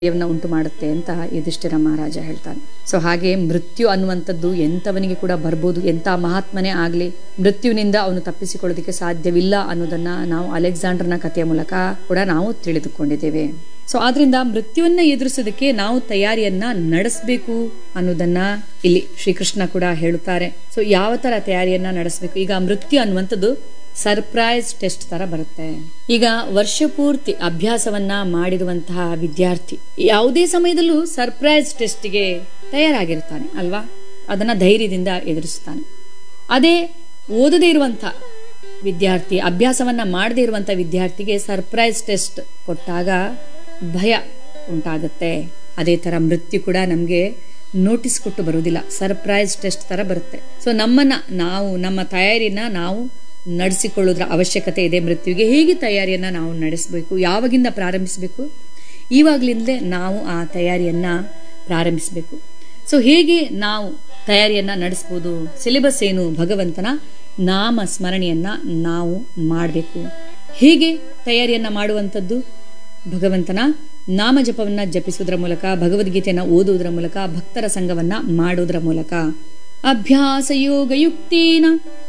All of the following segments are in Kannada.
ಯವನ್ನ ಉಂಟು ಮಾಡುತ್ತೆ ಅಂತ ಯುಧಿಷ್ಠಿರ ಮಹಾರಾಜ ಹೇಳ್ತಾನೆ ಸೊ ಹಾಗೆ ಮೃತ್ಯು ಅನ್ನುವಂಥದ್ದು ಎಂಥವನಿಗೆ ಕೂಡ ಬರ್ಬೋದು ಎಂಥ ಮಹಾತ್ಮನೇ ಆಗಲಿ ಮೃತ್ಯುವಿನಿಂದ ಅವನು ತಪ್ಪಿಸಿಕೊಳ್ಳೋದಕ್ಕೆ ಸಾಧ್ಯವಿಲ್ಲ ಅನ್ನೋದನ್ನ ನಾವು ಅಲೆಕ್ಸಾಂಡರ್ನ ಕಥೆಯ ಮೂಲಕ ಕೂಡ ನಾವು ತಿಳಿದುಕೊಂಡಿದ್ದೇವೆ ಸೊ ಆದ್ರಿಂದ ಮೃತ್ಯುವನ್ನ ಎದುರಿಸೋದಕ್ಕೆ ನಾವು ತಯಾರಿಯನ್ನ ನಡೆಸಬೇಕು ಅನ್ನೋದನ್ನ ಇಲ್ಲಿ ಶ್ರೀಕೃಷ್ಣ ಕೂಡ ಹೇಳುತ್ತಾರೆ ಸೊ ಯಾವ ತರ ತಯಾರಿಯನ್ನ ನಡೆಸಬೇಕು ಈಗ ಮೃತ್ಯು ಅನ್ನುವಂಥದ್ದು ಸರ್ಪ್ರೈಸ್ ಟೆಸ್ಟ್ ತರ ಬರುತ್ತೆ ಈಗ ವರ್ಷ ಪೂರ್ತಿ ಅಭ್ಯಾಸವನ್ನ ಮಾಡಿರುವಂತಹ ವಿದ್ಯಾರ್ಥಿ ಯಾವುದೇ ಸಮಯದಲ್ಲೂ ಸರ್ಪ್ರೈಸ್ ಟೆಸ್ಟ್ಗೆ ತಯಾರಾಗಿರ್ತಾನೆ ಅಲ್ವಾ ಅದನ್ನ ಧೈರ್ಯದಿಂದ ಎದುರಿಸ್ತಾನೆ ಅದೇ ಓದದೇ ಇರುವಂಥ ವಿದ್ಯಾರ್ಥಿ ಅಭ್ಯಾಸವನ್ನ ಮಾಡದೇ ಇರುವಂಥ ವಿದ್ಯಾರ್ಥಿಗೆ ಸರ್ಪ್ರೈಸ್ ಟೆಸ್ಟ್ ಕೊಟ್ಟಾಗ ಭಯ ಉಂಟಾಗುತ್ತೆ ಅದೇ ತರ ಮೃತ್ಯು ಕೂಡ ನಮಗೆ ನೋಟಿಸ್ ಕೊಟ್ಟು ಬರುವುದಿಲ್ಲ ಸರ್ಪ್ರೈಸ್ ಟೆಸ್ಟ್ ತರ ಬರುತ್ತೆ ಸೊ ನಮ್ಮನ್ನ ನಾವು ನಮ್ಮ ತಯಾರಿನ ನಾವು ನಡೆಸಿಕೊಳ್ಳೋದ್ರ ಅವಶ್ಯಕತೆ ಇದೆ ಮೃತ್ಯುವಿಗೆ ಹೇಗೆ ತಯಾರಿಯನ್ನ ನಾವು ನಡೆಸಬೇಕು ಯಾವಾಗಿಂದ ಪ್ರಾರಂಭಿಸಬೇಕು ಇವಾಗಲಿಂದಲೇ ನಾವು ಆ ತಯಾರಿಯನ್ನ ಪ್ರಾರಂಭಿಸಬೇಕು ಸೊ ಹೇಗೆ ನಾವು ತಯಾರಿಯನ್ನ ನಡೆಸ್ಬೋದು ಸಿಲೆಬಸ್ ಏನು ಭಗವಂತನ ನಾಮ ಸ್ಮರಣೆಯನ್ನ ನಾವು ಮಾಡಬೇಕು ಹೇಗೆ ತಯಾರಿಯನ್ನ ಮಾಡುವಂಥದ್ದು ಭಗವಂತನ ನಾಮ ಜಪವನ್ನ ಜಪಿಸುವುದರ ಮೂಲಕ ಭಗವದ್ಗೀತೆಯನ್ನು ಓದುವುದರ ಮೂಲಕ ಭಕ್ತರ ಸಂಘವನ್ನ ಮಾಡುವುದರ ಮೂಲಕ ಅಭ್ಯಾಸ ಯೋಗ ಯುಕ್ತೇನ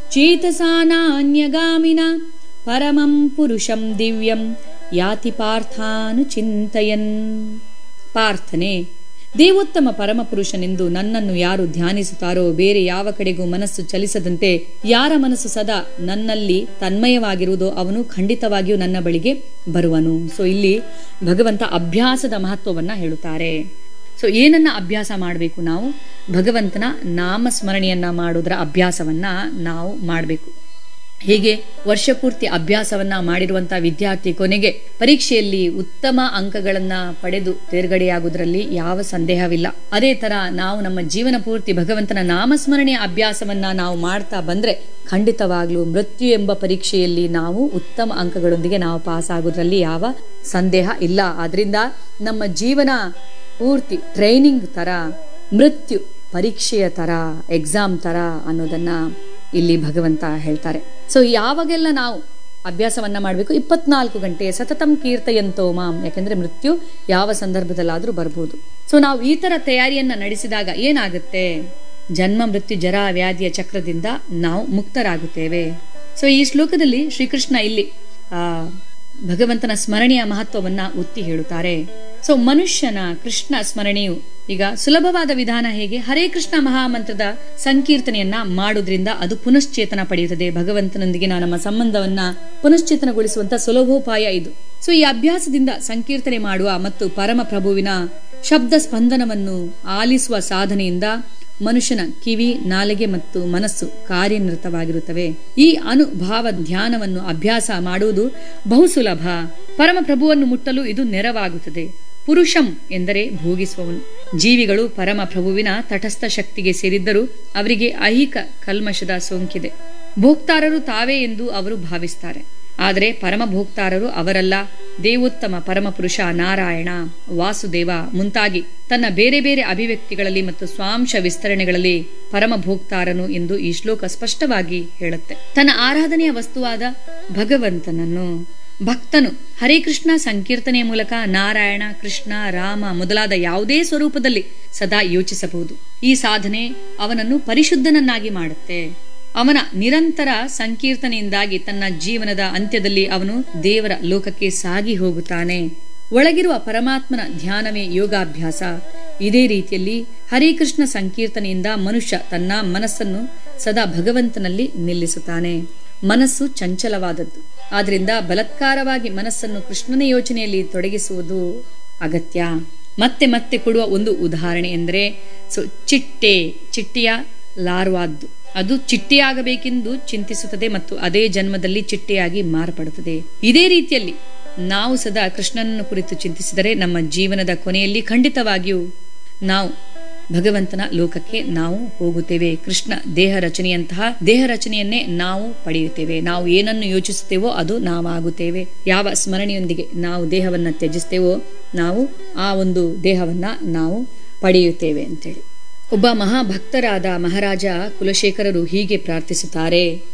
ಚೇತಸಾನಾನ್ಯಗಾಮಿನ ಪರಮಂ ಪುರುಷಂ ದಿವ್ಯಂ ಯಾತಿ ಪಾರ್ಥಾನು ಚಿಂತಯನ್ ಪಾರ್ಥನೆ ದೇವೋತ್ತಮ ಪರಮಪುರುಷನೆಂದು ನನ್ನನ್ನು ಯಾರು ಧ್ಯಾನಿಸುತ್ತಾರೋ ಬೇರೆ ಯಾವ ಕಡೆಗೂ ಮನಸ್ಸು ಚಲಿಸದಂತೆ ಯಾರ ಮನಸ್ಸು ಸದಾ ನನ್ನಲ್ಲಿ ತನ್ಮಯವಾಗಿರುವುದೋ ಅವನು ಖಂಡಿತವಾಗಿಯೂ ನನ್ನ ಬಳಿಗೆ ಬರುವನು ಸೊ ಇಲ್ಲಿ ಭಗವಂತ ಅಭ್ಯಾಸದ ಮಹತ್ವವನ್ನ ಹೇಳುತ್ತಾರೆ ಸೊ ಏನನ್ನ ಅಭ್ಯಾಸ ಮಾಡಬೇಕು ನಾವು ಭಗವಂತನ ನಾಮಸ್ಮರಣೆಯನ್ನ ಮಾಡೋದ್ರ ಅಭ್ಯಾಸವನ್ನ ನಾವು ಮಾಡಬೇಕು ಹೀಗೆ ವರ್ಷಪೂರ್ತಿ ಅಭ್ಯಾಸವನ್ನ ಮಾಡಿರುವಂತಹ ವಿದ್ಯಾರ್ಥಿ ಕೊನೆಗೆ ಪರೀಕ್ಷೆಯಲ್ಲಿ ಉತ್ತಮ ಅಂಕಗಳನ್ನ ಪಡೆದು ತೇರ್ಗಡೆಯಾಗುವುದರಲ್ಲಿ ಯಾವ ಸಂದೇಹವಿಲ್ಲ ಅದೇ ತರ ನಾವು ನಮ್ಮ ಜೀವನ ಪೂರ್ತಿ ಭಗವಂತನ ನಾಮಸ್ಮರಣೆಯ ಅಭ್ಯಾಸವನ್ನ ನಾವು ಮಾಡ್ತಾ ಬಂದ್ರೆ ಖಂಡಿತವಾಗ್ಲೂ ಮೃತ್ಯು ಎಂಬ ಪರೀಕ್ಷೆಯಲ್ಲಿ ನಾವು ಉತ್ತಮ ಅಂಕಗಳೊಂದಿಗೆ ನಾವು ಪಾಸ್ ಆಗೋದ್ರಲ್ಲಿ ಯಾವ ಸಂದೇಹ ಇಲ್ಲ ಆದ್ರಿಂದ ನಮ್ಮ ಜೀವನ ಪೂರ್ತಿ ಟ್ರೈನಿಂಗ್ ತರ ಮೃತ್ಯು ಪರೀಕ್ಷೆಯ ತರ ಎಕ್ಸಾಮ್ ತರ ಅನ್ನೋದನ್ನ ಇಲ್ಲಿ ಭಗವಂತ ಹೇಳ್ತಾರೆ ಸೊ ಯಾವಾಗೆಲ್ಲ ನಾವು ಅಭ್ಯಾಸವನ್ನ ಮಾಡಬೇಕು ಇಪ್ಪತ್ನಾಲ್ಕು ಗಂಟೆ ಸತತಂ ಕೀರ್ತಯಂತೋ ಮಾಂ ಯಾಕೆಂದ್ರೆ ಮೃತ್ಯು ಯಾವ ಸಂದರ್ಭದಲ್ಲಾದ್ರೂ ಬರ್ಬೋದು ಸೊ ನಾವು ಈ ತರ ತಯಾರಿಯನ್ನ ನಡೆಸಿದಾಗ ಏನಾಗುತ್ತೆ ಜನ್ಮ ಮೃತ್ಯು ಜರ ವ್ಯಾಧಿಯ ಚಕ್ರದಿಂದ ನಾವು ಮುಕ್ತರಾಗುತ್ತೇವೆ ಸೊ ಈ ಶ್ಲೋಕದಲ್ಲಿ ಶ್ರೀಕೃಷ್ಣ ಇಲ್ಲಿ ಆ ಭಗವಂತನ ಸ್ಮರಣೆಯ ಮಹತ್ವವನ್ನ ಒತ್ತಿ ಹೇಳುತ್ತಾರೆ ಸೊ ಮನುಷ್ಯನ ಕೃಷ್ಣ ಸ್ಮರಣೆಯು ಈಗ ಸುಲಭವಾದ ವಿಧಾನ ಹೇಗೆ ಹರೇ ಕೃಷ್ಣ ಮಹಾಮಂತ್ರದ ಸಂಕೀರ್ತನೆಯನ್ನ ಮಾಡೋದ್ರಿಂದ ಅದು ಪುನಶ್ಚೇತನ ಪಡೆಯುತ್ತದೆ ಭಗವಂತನೊಂದಿಗಿನ ನಮ್ಮ ಸಂಬಂಧವನ್ನ ಪುನಶ್ಚೇತನಗೊಳಿಸುವಂತ ಸುಲಭೋಪಾಯ ಇದು ಸೊ ಈ ಅಭ್ಯಾಸದಿಂದ ಸಂಕೀರ್ತನೆ ಮಾಡುವ ಮತ್ತು ಪರಮ ಪ್ರಭುವಿನ ಶಬ್ದ ಸ್ಪಂದನವನ್ನು ಆಲಿಸುವ ಸಾಧನೆಯಿಂದ ಮನುಷ್ಯನ ಕಿವಿ ನಾಲಿಗೆ ಮತ್ತು ಮನಸ್ಸು ಕಾರ್ಯನಿರತವಾಗಿರುತ್ತವೆ ಈ ಅನುಭಾವ ಧ್ಯಾನವನ್ನು ಅಭ್ಯಾಸ ಮಾಡುವುದು ಬಹು ಸುಲಭ ಪರಮ ಪ್ರಭುವನ್ನು ಮುಟ್ಟಲು ಇದು ನೆರವಾಗುತ್ತದೆ ಪುರುಷಂ ಎಂದರೆ ಭೋಗಿಸುವವನು ಜೀವಿಗಳು ಪರಮ ಪ್ರಭುವಿನ ತಟಸ್ಥ ಶಕ್ತಿಗೆ ಸೇರಿದ್ದರೂ ಅವರಿಗೆ ಐಹಿಕ ಕಲ್ಮಶದ ಸೋಂಕಿದೆ ಭೋಕ್ತಾರರು ತಾವೇ ಎಂದು ಅವರು ಭಾವಿಸ್ತಾರೆ ಆದರೆ ಪರಮ ಭೋಕ್ತಾರರು ಅವರಲ್ಲ ದೇವೋತ್ತಮ ಪರಮಪುರುಷ ನಾರಾಯಣ ವಾಸುದೇವ ಮುಂತಾಗಿ ತನ್ನ ಬೇರೆ ಬೇರೆ ಅಭಿವ್ಯಕ್ತಿಗಳಲ್ಲಿ ಮತ್ತು ಸ್ವಾಂಶ ವಿಸ್ತರಣೆಗಳಲ್ಲಿ ಪರಮ ಭೋಕ್ತಾರನು ಎಂದು ಈ ಶ್ಲೋಕ ಸ್ಪಷ್ಟವಾಗಿ ಹೇಳುತ್ತೆ ತನ್ನ ಆರಾಧನೆಯ ವಸ್ತುವಾದ ಭಗವಂತನನ್ನು ಭಕ್ತನು ಹರೇ ಕೃಷ್ಣ ಸಂಕೀರ್ತನೆಯ ಮೂಲಕ ನಾರಾಯಣ ಕೃಷ್ಣ ರಾಮ ಮೊದಲಾದ ಯಾವುದೇ ಸ್ವರೂಪದಲ್ಲಿ ಸದಾ ಯೋಚಿಸಬಹುದು ಈ ಸಾಧನೆ ಅವನನ್ನು ಪರಿಶುದ್ಧನನ್ನಾಗಿ ಮಾಡುತ್ತೆ ಅವನ ನಿರಂತರ ಸಂಕೀರ್ತನೆಯಿಂದಾಗಿ ತನ್ನ ಜೀವನದ ಅಂತ್ಯದಲ್ಲಿ ಅವನು ದೇವರ ಲೋಕಕ್ಕೆ ಸಾಗಿ ಹೋಗುತ್ತಾನೆ ಒಳಗಿರುವ ಪರಮಾತ್ಮನ ಧ್ಯಾನವೇ ಯೋಗಾಭ್ಯಾಸ ಇದೇ ರೀತಿಯಲ್ಲಿ ಹರಿಕೃಷ್ಣ ಸಂಕೀರ್ತನೆಯಿಂದ ಮನುಷ್ಯ ತನ್ನ ಮನಸ್ಸನ್ನು ಸದಾ ಭಗವಂತನಲ್ಲಿ ನಿಲ್ಲಿಸುತ್ತಾನೆ ಮನಸ್ಸು ಚಂಚಲವಾದದ್ದು ಆದ್ರಿಂದ ಬಲತ್ಕಾರವಾಗಿ ಮನಸ್ಸನ್ನು ಕೃಷ್ಣನ ಯೋಚನೆಯಲ್ಲಿ ತೊಡಗಿಸುವುದು ಅಗತ್ಯ ಮತ್ತೆ ಮತ್ತೆ ಕೊಡುವ ಒಂದು ಉದಾಹರಣೆ ಎಂದರೆ ಸೊ ಚಿಟ್ಟೆ ಚಿಟ್ಟೆಯ ಲಾರ್ವಾದ್ದು ಅದು ಚಿಟ್ಟೆಯಾಗಬೇಕೆಂದು ಚಿಂತಿಸುತ್ತದೆ ಮತ್ತು ಅದೇ ಜನ್ಮದಲ್ಲಿ ಚಿಟ್ಟೆಯಾಗಿ ಮಾರ್ಪಡುತ್ತದೆ ಇದೇ ರೀತಿಯಲ್ಲಿ ನಾವು ಸದಾ ಕೃಷ್ಣನನ್ನು ಕುರಿತು ಚಿಂತಿಸಿದರೆ ನಮ್ಮ ಜೀವನದ ಕೊನೆಯಲ್ಲಿ ಖಂಡಿತವಾಗಿಯೂ ನಾವು ಭಗವಂತನ ಲೋಕಕ್ಕೆ ನಾವು ಹೋಗುತ್ತೇವೆ ಕೃಷ್ಣ ದೇಹ ರಚನೆಯಂತಹ ದೇಹ ರಚನೆಯನ್ನೇ ನಾವು ಪಡೆಯುತ್ತೇವೆ ನಾವು ಏನನ್ನು ಯೋಚಿಸುತ್ತೇವೋ ಅದು ನಾವಾಗುತ್ತೇವೆ ಯಾವ ಸ್ಮರಣೆಯೊಂದಿಗೆ ನಾವು ದೇಹವನ್ನ ತ್ಯಜಿಸ್ತೇವೋ ನಾವು ಆ ಒಂದು ದೇಹವನ್ನ ನಾವು ಪಡೆಯುತ್ತೇವೆ ಅಂತೇಳಿ ಒಬ್ಬ ಮಹಾಭಕ್ತರಾದ ಮಹಾರಾಜ ಕುಲಶೇಖರರು ಹೀಗೆ ಪ್ರಾರ್ಥಿಸುತ್ತಾರೆ